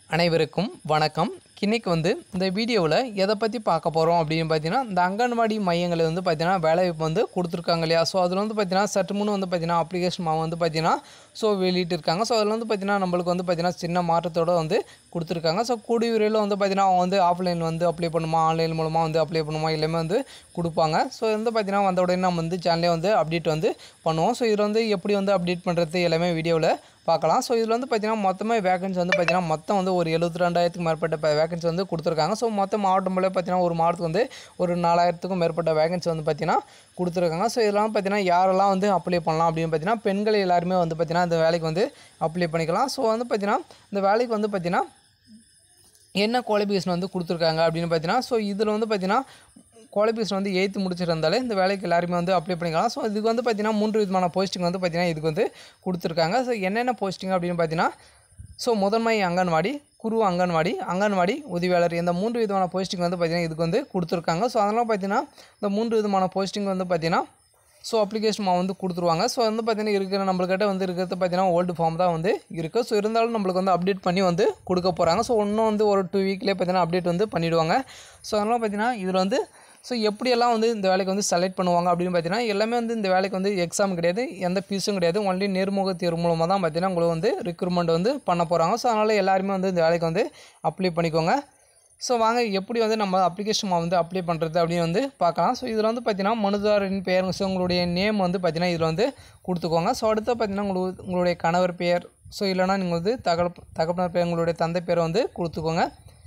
அனைவருக்கும் வணக்கம் இன்னைக்கு வந்து இந்த வீடியோவில் எதை பற்றி பார்க்க போகிறோம் அப்படின்னு பார்த்தீங்கன்னா இந்த அங்கன்வாடி மையங்களை வந்து பார்த்தீங்கன்னா வேலைவாய்ப்பு வந்து கொடுத்துருக்காங்க இல்லையா ஸோ அதில் வந்து பார்த்தீங்கன்னா சற்று முன் வந்து பார்த்தீங்கன்னா அப்ளிகேஷன் வந்து பார்த்தீங்கன்னா ஸோ வெளியிட்டிருக்காங்க ஸோ அதில் வந்து பார்த்தீங்கன்னா நம்மளுக்கு வந்து பார்த்தீங்கன்னா சின்ன மாற்றத்தோட வந்து கொடுத்துருக்காங்க ஸோ கூடிய விரைவில் வந்து பார்த்தீங்கன்னா அவங்க வந்து ஆஃப்லைன் வந்து அப்ளை பண்ணுமா ஆன்லைன் மூலமாக வந்து அப்ளை பண்ணுமா எல்லாமே வந்து கொடுப்பாங்க ஸோ வந்து பார்த்தீங்கன்னா வந்த உடனே நம்ம வந்து சேனலே வந்து அப்டேட் வந்து பண்ணுவோம் ஸோ இதில் வந்து எப்படி வந்து அப்டேட் பண்ணுறது எல்லாமே வீடியோவில் பார்க்கலாம் ஸோ இதில் வந்து பார்த்தீங்கன்னா மொத்தமாக வேகன்சி வந்து பார்த்தீங்கன்னா மொத்தம் வந்து ஒரு எழுபத்தி ரெண்டாயிரத்துக்கு மேற்பட்ட வேகன்சி வந்து கொடுத்துருக்காங்க ஸோ மொத்த மாவட்டம் போல பார்த்தீங்கன்னா ஒரு மாவட்டத்துக்கு வந்து ஒரு நாலாயிரத்துக்கும் மேற்பட்ட வேகன்சி வந்து பார்த்தீங்கன்னா கொடுத்துருக்காங்க ஸோ இதெல்லாம் பார்த்தீங்கன்னா யாரெல்லாம் வந்து அப்ளை பண்ணலாம் அப்படின்னு பார்த்தீங்கன்னா பெண்கள் எல்லாருமே வந்து பார்த்தீங்கன்னா இந்த வேலைக்கு வந்து அப்ளை பண்ணிக்கலாம் ஸோ வந்து பார்த்தீங்கன்னா இந்த வேலைக்கு வந்து பார்த்தீங்கன்னா என்ன குவாலிஃபிகேஷன் வந்து கொடுத்துருக்காங்க அப்படின்னு பார்த்தீங்கன்னா ஸோ இதில் வந்து பார்த்தீங்கன்னா குவாலிஃபிகேஷன் வந்து எயித்து முடிச்சிருந்தாலே இந்த வேலைக்கு எல்லாருமே வந்து அப்ளை பண்ணிக்கலாம் ஸோ இதுக்கு வந்து பார்த்தீங்கன்னா மூன்று விதமான போஸ்டிங் வந்து பார்த்தீங்கன்னா இதுக்கு வந்து கொடுத்துருக்காங்க ஸோ என்னென்ன போஸ்டிங் அப்படின்னு பார்த்தீங்கன்னா ஸோ முதன்மை அங்கன்வாடி குரு அங்கன்வாடி அங்கன்வாடி உதவியாளர் இந்த மூன்று விதமான போஸ்டிங் வந்து பார்த்தீங்கன்னா இதுக்கு வந்து கொடுத்துருக்காங்க ஸோ அதெல்லாம் பார்த்தீங்கன்னா இந்த மூன்று விதமான போஸ்டிங் வந்து பார்த்தீங்கன்னா ஸோ அப்ளிகேஷன் வந்து கொடுத்துருவாங்க ஸோ வந்து பார்த்தீங்கன்னா இருக்கிற நம்மள்கிட்ட வந்து இருக்கிறது பார்த்தீங்கன்னா ஓல்டு ஃபார்ம் தான் வந்து இருக்குது ஸோ இருந்தாலும் நம்மளுக்கு வந்து அப்டேட் பண்ணி வந்து கொடுக்க போகிறாங்க ஸோ இன்னும் வந்து ஒரு டூ வீக்லேயே பார்த்தீங்கன்னா அப்டேட் வந்து பண்ணிவிடுவாங்க ஸோ அதனால் பார்த்தீங்கன்னா இதில் வந்து ஸோ எப்படியெல்லாம் வந்து இந்த வேலைக்கு வந்து செலக்ட் பண்ணுவாங்க அப்படின்னு பார்த்தீங்கன்னா எல்லாமே வந்து இந்த வேலைக்கு வந்து எக்ஸாம் கிடையாது எந்த ஃபீஸும் கிடையாது ஒன்லி நேர்முக தேர்வு மூலமாக தான் பார்த்தீங்கன்னா உங்களுக்கு வந்து ரெக்ரூட்மெண்ட் வந்து பண்ண போகிறாங்க ஸோ அதனால் எல்லாருமே வந்து இந்த வேலைக்கு வந்து அப்ளை பண்ணிக்கோங்க ஸோ வாங்க எப்படி வந்து நம்ம அப்ளிகேஷன் வந்து அப்ளை பண்ணுறது அப்படின்னு வந்து பார்க்கலாம் ஸோ இதில் வந்து பார்த்தீங்கன்னா மனுதாரின் பெயர் ஸோ உங்களுடைய நேம் வந்து பார்த்தீங்கன்னா இதில் வந்து கொடுத்துக்கோங்க ஸோ அடுத்து பார்த்தீங்கன்னா உங்களுக்கு உங்களுடைய கணவர் பெயர் ஸோ இல்லைனா நீங்கள் வந்து தகப் தகப்பனர் பெயர் உங்களுடைய தந்தை பேரை வந்து கொடுத்துக்கோங்க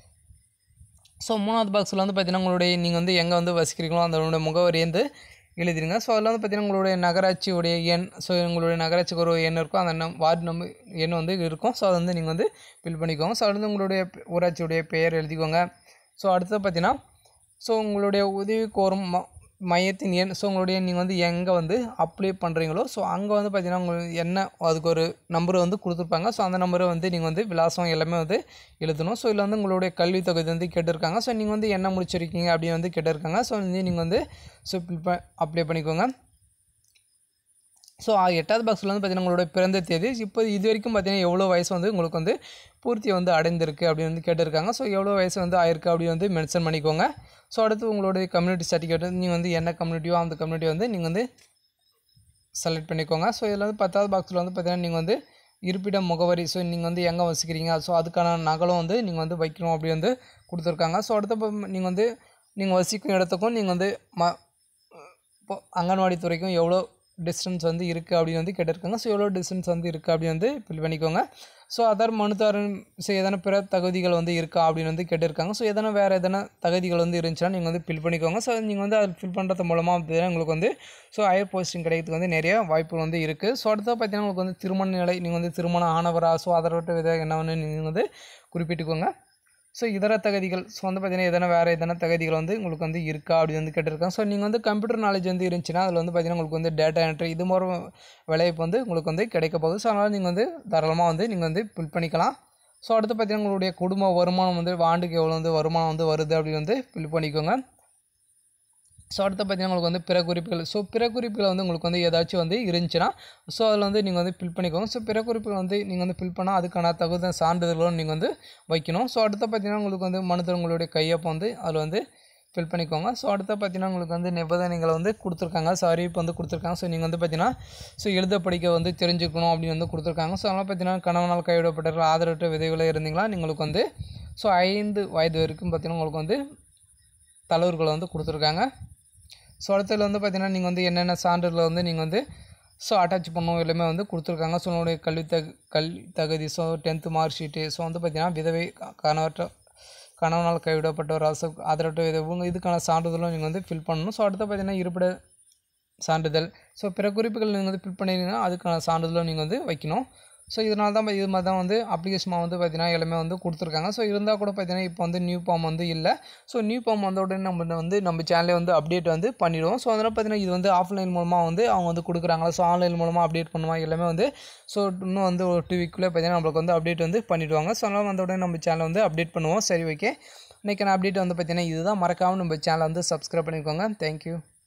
ஸோ மூணாவது பாக்ஸில் வந்து பார்த்தீங்கன்னா உங்களுடைய நீங்கள் வந்து எங்கே வந்து வசிக்கிறீங்களோ அதனுடைய முகவரி வந்து எழுதிடுங்க ஸோ அதில் வந்து பார்த்தீங்கன்னா உங்களுடைய நகராட்சியுடைய எண் ஸோ உங்களுடைய நகராட்சிக்கு ஒரு எண் இருக்கும் அந்த நம் வார்டு நம்பர் எண் வந்து இருக்கும் ஸோ அதை வந்து நீங்கள் வந்து ஃபில் பண்ணிக்கோங்க ஸோ அடுத்து உங்களுடைய ஊராட்சியுடைய பெயர் எழுதிக்கோங்க ஸோ அடுத்து பார்த்தீங்கன்னா ஸோ உங்களுடைய உதவி கோரும் ம மையத்தின் எண் ஸோ உங்களுடைய நீங்கள் வந்து எங்கே வந்து அப்ளை பண்ணுறீங்களோ ஸோ அங்கே வந்து பார்த்தீங்கன்னா உங்களுக்கு என்ன அதுக்கு ஒரு நம்பர் வந்து கொடுத்துருப்பாங்க ஸோ அந்த நம்பரை வந்து நீங்கள் வந்து விலாசம் எல்லாமே வந்து எழுதணும் ஸோ இதில் வந்து உங்களுடைய கல்வி தொகுதி வந்து கேட்டிருக்காங்க ஸோ நீங்கள் வந்து என்ன முடிச்சிருக்கீங்க அப்படின்னு வந்து கேட்டிருக்காங்க ஸோ வந்து நீங்கள் வந்து ஸோ அப்ளை பண்ணிக்கோங்க ஸோ எட்டாவது பாக்ஸில் வந்து பார்த்தீங்கன்னா உங்களோட பிறந்த தேதி இப்போ இது வரைக்கும் பார்த்தீங்கன்னா எவ்வளோ வயசு வந்து உங்களுக்கு வந்து பூர்த்தி வந்து அடைந்திருக்கு அப்படின்னு வந்து கேட்டிருக்காங்க ஸோ எவ்வளோ வயசு வந்து ஆயிருக்கு அப்படின்னு வந்து மென்ஷன் பண்ணிக்கோங்க ஸோ அடுத்து உங்களுடைய கம்யூனிட்டி சர்டிஃபிகேட் நீங்கள் வந்து என்ன கம்யூனிட்டியோ அந்த கம்யூனிட்டி வந்து நீங்கள் வந்து செலக்ட் பண்ணிக்கோங்க ஸோ இதில் வந்து பத்தாவது பாக்ஸில் வந்து பார்த்தீங்கன்னா நீங்கள் வந்து இருப்பிட முகவரி ஸோ நீங்கள் வந்து எங்கே வசிக்கிறீங்க ஸோ அதுக்கான நகலும் வந்து நீங்கள் வந்து வைக்கணும் அப்படி வந்து கொடுத்துருக்காங்க ஸோ அடுத்த நீங்கள் வந்து நீங்கள் வசிக்கும் இடத்துக்கும் நீங்கள் வந்து ம இப்போ அங்கன்வாடி துறைக்கும் எவ்வளோ டிஸ்டன்ஸ் வந்து இருக்குது அப்படின்னு வந்து கேட்டிருக்காங்க ஸோ எவ்வளோ டிஸ்டன்ஸ் வந்து இருக்குது அப்படின்னு வந்து ஃபில் பண்ணிக்கோங்க ஸோ அதர் மனுதாரன் ஸோ எதனா பிற தகுதிகள் வந்து இருக்கா அப்படின்னு வந்து கேட்டிருக்காங்க ஸோ எதனா வேறு எதனா தகுதிகள் வந்து இருந்துச்சுன்னா நீங்கள் வந்து ஃபில் பண்ணிக்கோங்க ஸோ நீங்கள் வந்து அது ஃபில் பண்ணுறது மூலமாக பார்த்தீங்கன்னா உங்களுக்கு வந்து ஸோ ஹையர் போஸ்டிங் கிடைக்கிறதுக்கு வந்து நிறைய வாய்ப்புகள் வந்து இருக்குது ஸோ அடுத்தது பார்த்தீங்கன்னா உங்களுக்கு வந்து திருமண நிலை நீங்கள் வந்து திருமணம் ஆனவரா ஸோ அதை விட்டு வித என்னன்னு நீங்கள் வந்து குறிப்பிட்டுக்கோங்க ஸோ இதர தகுதிகள் ஸோ வந்து பார்த்தீங்கன்னா எதனா வேறு எதனா தகுதிகள் வந்து உங்களுக்கு வந்து இருக்கா அப்படின்னு வந்து கேட்டிருக்காங்க ஸோ நீங்கள் வந்து கம்ப்யூட்டர் நாலேஜ் வந்து இருந்துச்சுன்னா அதில் வந்து பார்த்தீங்கன்னா உங்களுக்கு வந்து டேட்டா என்ட்ரி இது மாதிரி விளையாப்பு வந்து உங்களுக்கு வந்து கிடைக்க போகுது ஸோ அதனால் நீங்கள் வந்து தாராளமாக வந்து நீங்கள் வந்து ஃபில் பண்ணிக்கலாம் ஸோ அடுத்து பார்த்தீங்கன்னா உங்களுடைய குடும்ப வருமானம் வந்து ஆண்டுக்கு எவ்வளோ வந்து வருமானம் வந்து வருது அப்படின்னு வந்து ஃபில் பண்ணிக்கோங்க ஸோ அடுத்து பார்த்தீங்கன்னா உங்களுக்கு வந்து பிற குறிப்புகள் ஸோ பிற குறிப்புகள் வந்து உங்களுக்கு வந்து ஏதாச்சும் வந்து இருந்துச்சுன்னா ஸோ அதில் வந்து நீங்கள் வந்து ஃபில் பண்ணிக்கோங்க ஸோ பிற குறிப்புகள் வந்து நீங்கள் வந்து ஃபில் பண்ணால் அதுக்கான தகுந்த சான்றிதழ்களும் நீங்கள் வந்து வைக்கணும் ஸோ அடுத்து பார்த்தீங்கன்னா உங்களுக்கு வந்து மனுதர் உங்களுடைய கையொப்பம் வந்து அதில் வந்து ஃபில் பண்ணிக்கோங்க ஸோ அடுத்து பார்த்தீங்கன்னா உங்களுக்கு வந்து நிபந்தனைகளை வந்து கொடுத்துருக்காங்க ஸோ அறிவிப்பு வந்து கொடுத்துருக்காங்க ஸோ நீங்கள் வந்து பார்த்தீங்கன்னா ஸோ எழுத படிக்க வந்து தெரிஞ்சுக்கணும் அப்படின்னு வந்து கொடுத்துருக்காங்க ஸோ அதனால் பார்த்தீங்கன்னா கணவனால் கைவிடப்பட்ட ஆதரவற்ற விதைகளை இருந்தீங்களா உங்களுக்கு வந்து ஸோ ஐந்து வயது வரைக்கும் பார்த்தீங்கன்னா உங்களுக்கு வந்து தலைவர்களை வந்து கொடுத்துருக்காங்க ஸோ அடுத்ததில் வந்து பார்த்தீங்கன்னா நீங்கள் வந்து என்னென்ன சான்றிதழை வந்து நீங்கள் வந்து ஸோ அட்டாச் பண்ணணும் எல்லாமே வந்து கொடுத்துருக்காங்க ஸோ உங்களுடைய கல்வி தகு கல்வி தகுதி so tenth mark sheet so வந்து பார்த்தீங்கன்னா விதவை கணவற்ற கணவனால் கைவிடப்பட்டவர் அரசு ஆதரவற்ற விதவும் இதுக்கான சான்றிதழும் நீங்கள் வந்து ஃபில் பண்ணணும் ஸோ அடுத்து பார்த்தீங்கன்னா இருப்பிட சான்றிதழ் ஸோ பிற குறிப்புகள் நீங்கள் வந்து ஃபில் பண்ணிங்கன்னா அதுக்கான சான்றிதழும் நீங்கள் வந்து வைக்கணும் ஸோ இதனால தான் இது மாதிரி தான் வந்து அப்ளிகேஷன் வந்து பார்த்தீங்கன்னா எல்லாமே வந்து கொடுத்துருக்காங்க ஸோ இருந்தால் கூட பார்த்தீங்கன்னா இப்போ வந்து நியூ ஃபார்ம் வந்து இல்லை ஸோ நியூ ஃபார்ம் வந்த உடனே நம்ம வந்து நம்ம சேனலே வந்து அப்டேட் வந்து பண்ணிவிடுவோம் ஸோ அதனால் பார்த்தீங்கன்னா இது வந்து ஆஃப்லைன் மூலமாக வந்து அவங்க வந்து கொடுக்குறாங்களா ஸோ ஆன்லைன் மூலமாக அப்டேட் பண்ணுவாங்க எல்லாமே வந்து ஸோ இன்னும் வந்து ஒரு டூ வீக்குள்ளே பார்த்தீங்கன்னா நம்மளுக்கு வந்து அப்டேட் வந்து பண்ணிவிடுவாங்க ஸோ அதனால் வந்த உடனே நம்ம சேனல் வந்து அப்டேட் பண்ணுவோம் சரி ஓகே இன்றைக்கான அப்டேட் வந்து பார்த்தீங்கன்னா இதுதான் மறக்காமல் நம்ம சேனலை வந்து சப்ஸ்கிரைப் பண்ணிக்கோங்க தேங்க்யூ